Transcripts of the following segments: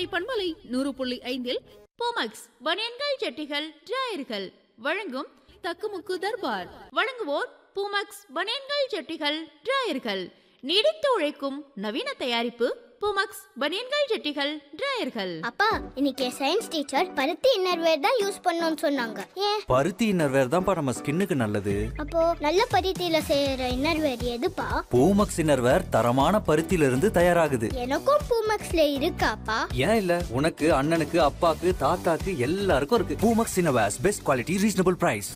கோடை பண்பலை நூறு புள்ளி ஐந்தில் போமக்ஸ் பனியன்கள் ஜட்டிகள் டிராயர்கள் வழங்கும் தக்குமுக்கு தர்பார் வழங்குவோர் பூமக்ஸ் பனியன்கள் ஜட்டிகள் டிராயர்கள் நீடித்து உழைக்கும் நவீன தயாரிப்பு பூமக்ஸ் பனியன்கள் ஜட்டிகள் டிராயர்கள் அப்பா இன்னைக்கு சயின்ஸ் டீச்சர் பருத்தி இன்னர்வேர் தான் யூஸ் பண்ணணும்னு சொன்னாங்க ஏன் பருத்தி இன்னர்வேர் தான்ப்பா நம்ம ஸ்கின்னுக்கு நல்லது அப்போ நல்ல பருத்தியில செய்யற இன்னர்வேர் எதுப்பா பூமக்ஸ் இன்னர்வேர் தரமான பருத்தியில இருந்து தயாராகுது எனக்கும் பூமக்ஸ்ல இருக்காப்பா ஏன் இல்ல உனக்கு அண்ணனுக்கு அப்பாக்கு தாத்தாக்கு எல்லாருக்கும் இருக்கு Poomex innerwears best quality reasonable price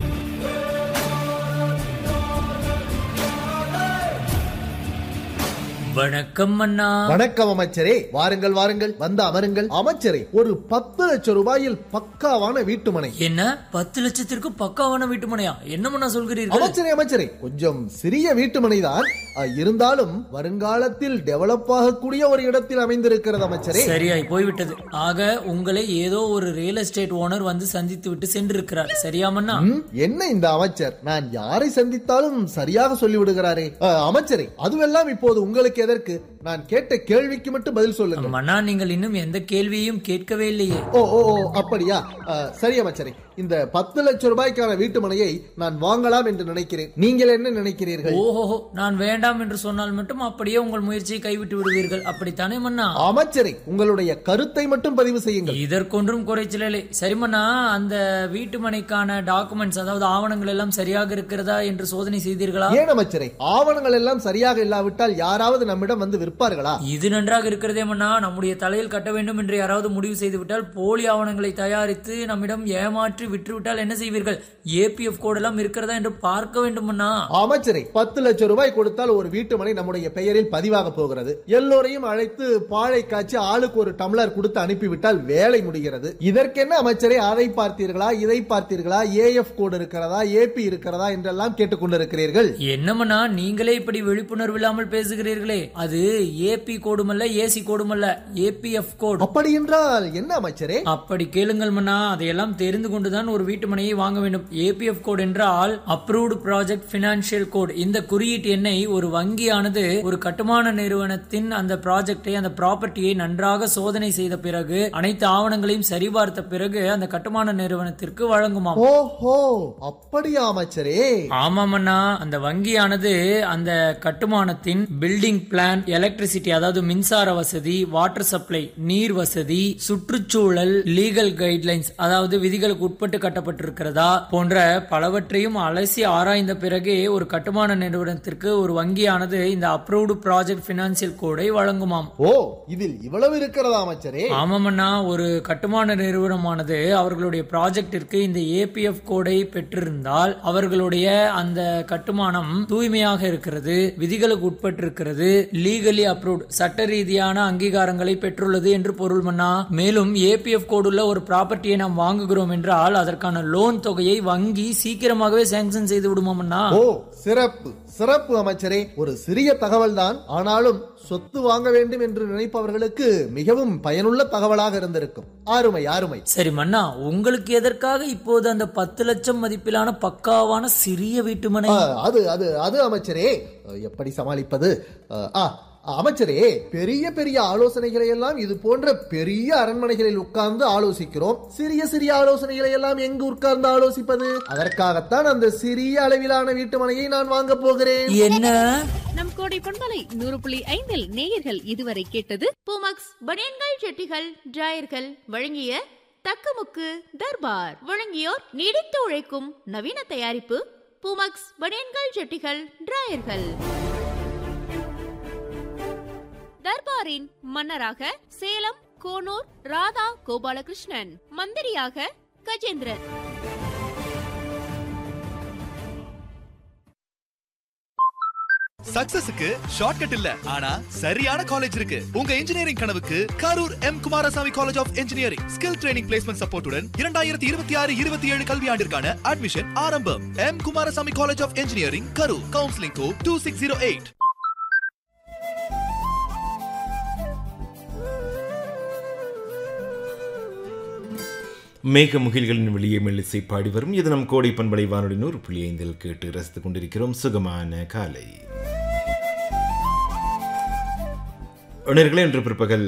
வணக்கம் அண்ணா வணக்கம் அமைச்சரே வாருங்கள் வாருங்கள் வந்து அமருங்கள் அமைச்சரே ஒரு பத்து லட்சம் ரூபாயில் பக்காவான வீட்டு மனை என்ன பத்து லட்சத்திற்கு பக்காவான வீட்டு மனையா என்னமண்ணா சொல்கிறீர்கள் அமைச்சரே அமைச்சரே கொஞ்சம் சிறிய வீட்டு மனைதான் அஹ், இருந்தாலும் வருங்காலத்தில் டெவலப் ஆகக்கூடிய ஒரு இடத்தில் அமைந்திருக்கிறது அமைச்சரே சரியாய் போய்விட்டது ஆக உங்களை ஏதோ ஒரு ரியல் எஸ்டேட் ஓனர் வந்து சந்தித்து விட்டு சென்றிருக்கிறார் சரியாமண்ணா ம், என்ன இந்த அமைச்சர் நான் யாரை சந்தித்தாலும் சரியாக சொல்லிவிடுகிறாரே அஹ், அமைச்சரே அதுவெல்லாம் இப்போது உங்களுக்கு எதற்கு நான் கேட்ட கேள்விக்கு மட்டும் பதில் சொல்லுங்கள் மன்னா நீங்கள் இன்னும் எந்த கேள்வியையும் கேட்கவே இல்லையே ஓ ஓ ஓ அப்படியா அஹ், சரி அமைச்சரே இந்த பத்து லட்சம் ரூபாய்க்கான வீட்டு மனையை நான் வாங்கலாம் என்று நினைக்கிறேன் நீங்கள் என்ன நினைக்கிறீர்கள் ஓஹோஹோ நான் வேண்டாம் என்று சொன்னால் மட்டும் அப்படியே உங்கள் முயற்சியை கைவிட்டு விடுவீர்கள் அப்படித்தானே மன்னா அமைச்சரே உங்களுடைய கருத்தை மட்டும் பதிவு செய்யுங்கள் இதற்கொன்றும் குறைச்சலே சரி மன்னா அந்த வீட்டு மனைக்கான டாக்குமெண்ட்ஸ் அதாவது ஆவணங்கள் எல்லாம் சரியாக இருக்கிறதா என்று சோதனை செய்தீர்களா ஏன் அமைச்சரே ஆவணங்கள் எல்லாம் சரியாக இல்லாவிட்டால் யாராவது நம்மிடம் வந்து விற்பார்களா இது நன்றாக இருக்கிறதே மன்னா நம்முடைய தலையில் கட்ட வேண்டும் என்று யாராவது முடிவு செய்துவிட்டால் போலி ஆவணங்களை தயாரித்து நம்மிடம் ஏமாற்றி விற்றுவிட்டால் என்ன செய்வீர்கள் ஏபிஎஃப் கோட் எல்லாம் இருக்கிறதா என்று பார்க்க வேண்டும் மன்னா அமைச்சரே பத்து லட்சம் ரூபாய் கொடுத்தால் ஒரு வீட்டு மனை நம்முடைய பெயரில் பதிவாக போகிறது எல்லோரையும் அழைத்து பாழை காய்ச்சி ஆளுக்கு ஒரு டம்ளர் கொடுத்து அனுப்பிவிட்டால் வேலை முடிகிறது இதற்கென்ன அமைச்சரே அதை பார்த்தீர்களா இதை பார்த்தீர்களா ஏஎஃப் கோடு இருக்கிறதா ஏபி இருக்கிறதா என்றெல்லாம் கேட்டுக்கொண்டிருக்கிறீர்கள் என்னமண்ணா நீங்களே இப்படி விழிப்புணர்வு இல்லாமல் பேசுகிறீர்களே அது ஏபி கோடுமல்ல ஏசி கோடுமல்ல ஏபிஎஃப் கோட் அப்படி என்றால் என்ன அமைச்சரே அப்படி கேளுங்கள் மன்னா அதையெல்லாம் தெரிந்து கொண்டுதான் ஒரு வீட்டு மனையை வாங்க வேண்டும் ஏபிஎஃப் கோட் என்றால் அப்ரூவ்டு ப்ராஜெக்ட் பினான்சியல் கோட் இந்த குறியீட்டு எண்ணை ஒரு வங்கியானது ஒரு கட்டுமான நிறுவனத்தின் அந்த ப்ராஜெக்டை அந்த ப்ராப்பர்ட்டியை நன்றாக சோதனை செய்த பிறகு அனைத்து ஆவணங்களையும் சரிபார்த்த பிறகு அந்த கட்டுமான நிறுவனத்திற்கு வழங்குமாம் ஓஹோ அப்படியா அமைச்சரே ஆமாமண்ணா அந்த வங்கியானது அந்த கட்டுமானத்தின் பில்டிங் பிளான் எலக்ட்ரிசிட்டி அதாவது மின்சார வசதி வாட்டர் சப்ளை நீர் வசதி சுற்றுச்சூழல் லீகல் கைட்லைன்ஸ் அதாவது விதிகளுக்கு உட்பட்டு கட்டப்பட்டிருக்கிறதா போன்ற பலவற்றையும் அலசி ஆராய்ந்த பிறகே ஒரு கட்டுமான நிறுவனத்திற்கு ஒரு வங்கியானது இந்த அப்ரூவ்டு ப்ராஜெக்ட் பினான்சியல் கோடை வழங்குமாம் ஓ இதில் இவ்வளவு இருக்கிறதா அமைச்சரே ஆமாமண்ணா ஒரு கட்டுமான நிறுவனமானது அவர்களுடைய ப்ராஜெக்டிற்கு இந்த ஏபிஎஃப் கோடை பெற்றிருந்தால் அவர்களுடைய அந்த கட்டுமானம் தூய்மையாக இருக்கிறது விதிகளுக்கு உட்பட்டிருக்கிறது லீகலி அப்ரூவ்ட் சட்ட ரீதியான அங்கீகாரங்களை பெற்றுள்ளது என்று பொருள் மன்னா மேலும் ஏபிஎஃப் கோடுள்ள ஒரு ப்ராப்பர்ட்டியை நாம் வாங்குகிறோம் என்றால் அதற்கான லோன் தொகையை வங்கி சீக்கிரமாகவே சாங்ஷன் செய்து விடுமாமண்ணா ஓ சிறப்பு சிறப்பு அமைச்சரே ஒரு சிறிய தகவல் தான் ஆனாலும் சொத்து வாங்க வேண்டும் என்று நினைப்பவர்களுக்கு மிகவும் பயனுள்ள தகவலாக இருந்திருக்கும் ஆறுமை ஆறுமை சரி மன்னா உங்களுக்கு எதற்காக இப்போது அந்த பத்து லட்சம் மதிப்பிலான பக்காவான சிறிய வீட்டுமனை ஆ, அது அது அது அமைச்சரே அ, எப்படி சமாளிப்பது அ, ஆ அமைச்சரே பெரிய பெரிய ஆலோசனைகளை எல்லாம் இது போன்ற பெரிய அரண்மனைகளில் உட்கார்ந்து ஆலோசிக்கிறோம் சிறிய சிறிய ஆலோசனைகளை எல்லாம் எங்கு உட்கார்ந்து ஆலோசிப்பது அதற்காகத்தான் அந்த சிறிய அளவிலான வீட்டு மனையை நான் வாங்க போகிறேன் என்ன நம் கோடை பண்பலை நூறு புள்ளி ஐந்தில் நேயர்கள் இதுவரை கேட்டது பூமக்ஸ் பனியன்கள் ஜட்டிகள் டிராயர்கள் வழங்கிய தக்குமுக்கு தர்பார் வழங்கியோர் நீடித்து உழைக்கும் நவீன தயாரிப்பு பூமக்ஸ் பனியன்கள் ஜட்டிகள் டிராயர்கள் தர்பாரின் மன்னராக சேலம் கோனூர் ராதா கோபாலகிருஷ்ணன் மந்திரியாக கஜேந்திரன் சக்சஸுக்கு ஷார்ட்கட் இல்ல ஆனா சரியான காலேஜ் இருக்கு உங்க இன்ஜினியரிங் கனவுக்கு Karur M Kumarasamy college of engineering skill training placement சப்போர்ட்டுடன் இரண்டாயிரத்தி இருபத்தி ஆறு இருபத்தி ஏழு கல்வியாண்டிற்கான அட்மிஷன் ஆரம்பம் M Kumarasamy college of engineering Karur counselling code two six zero eight மேக முகில்களின் வெளியே மெல்லிசை பாடி வரும் இது நம் கோடை பண்பலை வானொலி நூறு புள்ளி ஐந்தில் கேட்டு ரசித்துக் கொண்டிருக்கிறோம் சுகமான காலை நேயர்களே இன்று பிற்பகல்